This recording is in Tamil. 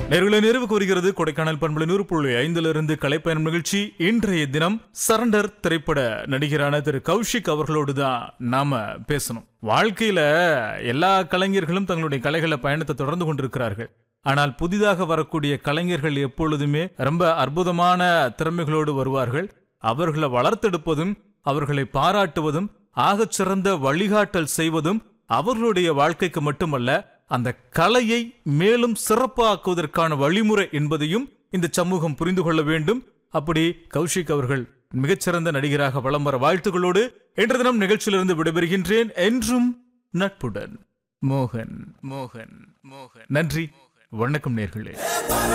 நேர்களை நிறைவு கூறுகிறது கொடைக்கானல் பண்பலை நூறு புள்ளி ஐந்திலிருந்து கலைப்பயணம் நிகழ்ச்சி இன்றைய தினம் சரண்டர் திரைப்பட நடிகரான திரு கௌஷிக் அவர்களோடு தான் நாம பேசணும் வாழ்க்கையில எல்லா கலைஞர்களும் தங்களுடைய கலைகளை பயணத்தை தொடர்ந்து கொண்டிருக்கிறார்கள் ஆனால் புதிதாக வரக்கூடிய கலைஞர்கள் எப்பொழுதுமே ரொம்ப அற்புதமான திறமைகளோடு வருவார்கள் அவர்களை வளர்த்தெடுப்பதும் அவர்களை பாராட்டுவதும் ஆகச் சிறந்த வழிகாட்டல் செய்வதும் அவர்களுடைய வாழ்க்கைக்கு மட்டுமல்ல அந்த கலையை மேலும் சிறப்பாக்குவதற்கான வழிமுறை என்பதையும் இந்த சமூகம் புரிந்து கொள்ள வேண்டும் அப்படி கௌஷிக் அவர்கள் மிகச்சிறந்த நடிகராக வலம் வர வாழ்த்துக்களோடு இன்று தினம் நிகழ்ச்சியிலிருந்து விடைபெறுகின்றேன் என்றும் நட்புடன் மோகன் மோகன் மோகன் நன்றி வணக்கம் நேர்களே